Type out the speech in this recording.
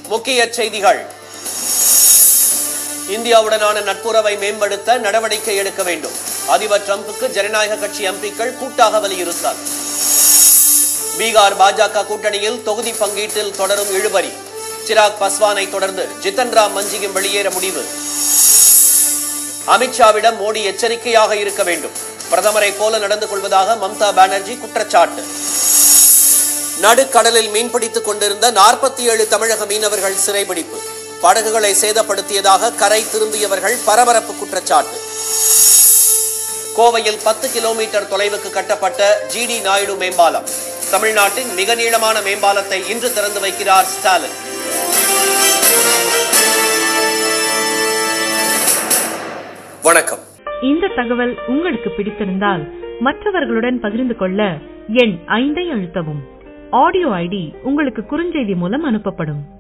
முக்கிய செய்திகள் இந்தியாவுடனான நட்புறவை மேம்படுத்த நடவடிக்கை எடுக்க வேண்டும் அதிபர் டிரம்புக்கு ஜனநாயக கட்சி எம்பிக்கள் கூட்டாக வலியுறுத்தல் பீகார் பாஜக கூட்டணியில் தொகுதி பங்கீட்டில் தொடரும் இழுபறி சிராக் பஸ்வானை தொடர்ந்து ஜித்தன் ராம் மஞ்சியும் வெளியேற முடிவு அமித்ஷாவிடம் மோடி எச்சரிக்கையாக இருக்க வேண்டும் பிரதமரை போல நடந்து கொள்வதாக மம்தா பானர்ஜி குற்றச்சாட்டு நடுக்கடலில் மீன்பிடித்துக் கொண்டிருந்த நாற்பத்தி ஏழு தமிழக மீனவர்கள் சிறைபிடிப்பு படகுகளை சேதப்படுத்தியதாக கரை திரும்பியவர்கள் பரபரப்பு குற்றச்சாட்டு கோவையில் பத்து கிலோமீட்டர் தொலைவுக்கு கட்டப்பட்ட ஜிடி நாயுடு மேம்பாலம் தமிழ்நாட்டின் மிக நீளமான மேம்பாலத்தை இன்று திறந்து வைக்கிறார் ஸ்டாலின் வணக்கம் இந்த தகவல் உங்களுக்கு பிடித்திருந்தால் மற்றவர்களுடன் பகிர்ந்து கொள்ள எண் ஐந்தை அழுத்தவும் ஆடியோ ஐடி உங்களுக்கு குறுஞ்செய்தி மூலம் அனுப்பப்படும்